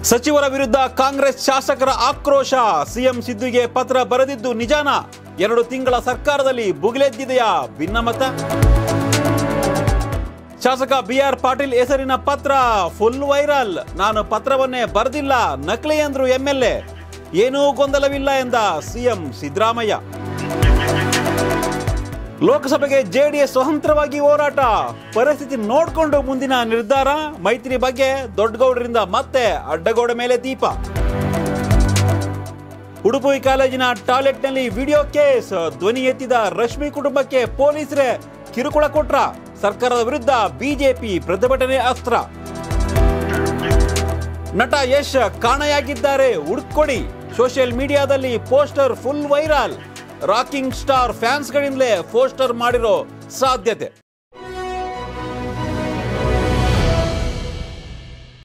ಸಚಿವರ ವಿರುದ್ಧ ಕಾಂಗ್ರೆಸ್ ಶಾಸಕರ ಆಕ್ರೋಶ ಸಿಎಂ ಸಿದ್ದುಗೆ ಪತ್ರ ಬರೆದಿದ್ದು ನಿಜಾನ ಎರಡು ತಿಂಗಳ ಸರ್ಕಾರದಲ್ಲಿ ಬುಗಿಲೆದ್ದಿದೆಯಾ ಭಿನ್ನಮತ ಶಾಸಕ ಬಿಆರ್ ಪಾಟೀಲ್ ಹೆಸರಿನ ಪತ್ರ ಫುಲ್ ವೈರಲ್ ನಾನು ಪತ್ರವನ್ನೇ ಬರೆದಿಲ್ಲ ನಕಲಿ ಅಂದ್ರು ಎಂಎಲ್ಎ ಏನೂ ಗೊಂದಲವಿಲ್ಲ ಎಂದ ಸಿಎಂ ಸಿದ್ದರಾಮಯ್ಯ ಲೋಕಸಭೆಗೆ ಜೆಡಿಎಸ್ ಸ್ವತಂತ್ರವಾಗಿ ಹೋರಾಟ ಪರಿಸ್ಥಿತಿ ನೋಡಿಕೊಂಡು ಮುಂದಿನ ನಿರ್ಧಾರ ಮೈತ್ರಿ ಬಗ್ಗೆ ದೊಡ್ಡಗೌಡರಿಂದ ಮತ್ತೆ ಅಡ್ಡಗೋಡ ಮೇಲೆ ದೀಪ ಉಡುಪಿ ಕಾಲೇಜಿನ ಟಾಯ್ಲೆಟ್ನಲ್ಲಿ ವಿಡಿಯೋ ಕೇಸ್ ಧ್ವನಿ ಎತ್ತಿದ ರಶ್ಮಿ ಕುಟುಂಬಕ್ಕೆ ಪೊಲೀಸರೇ ಕಿರುಕುಳ ಕೊಟ್ರ ಸರ್ಕಾರದ ವಿರುದ್ಧ ಬಿಜೆಪಿ ಪ್ರತಿಭಟನೆ ಅಸ್ತ್ರ ನಟ ಯಶ್ ಕಾಣೆಯಾಗಿದ್ದಾರೆ ಹುಡುಕೊಡಿ ಸೋಷಿಯಲ್ ಮೀಡಿಯಾದಲ್ಲಿ poster full viral rocking star ಫ್ಯಾನ್ಸ್ಗಳಿಂದಲೇ ಪೋಸ್ಟರ್ ಮಾಡಿರೋ ಸಾಧ್ಯತೆ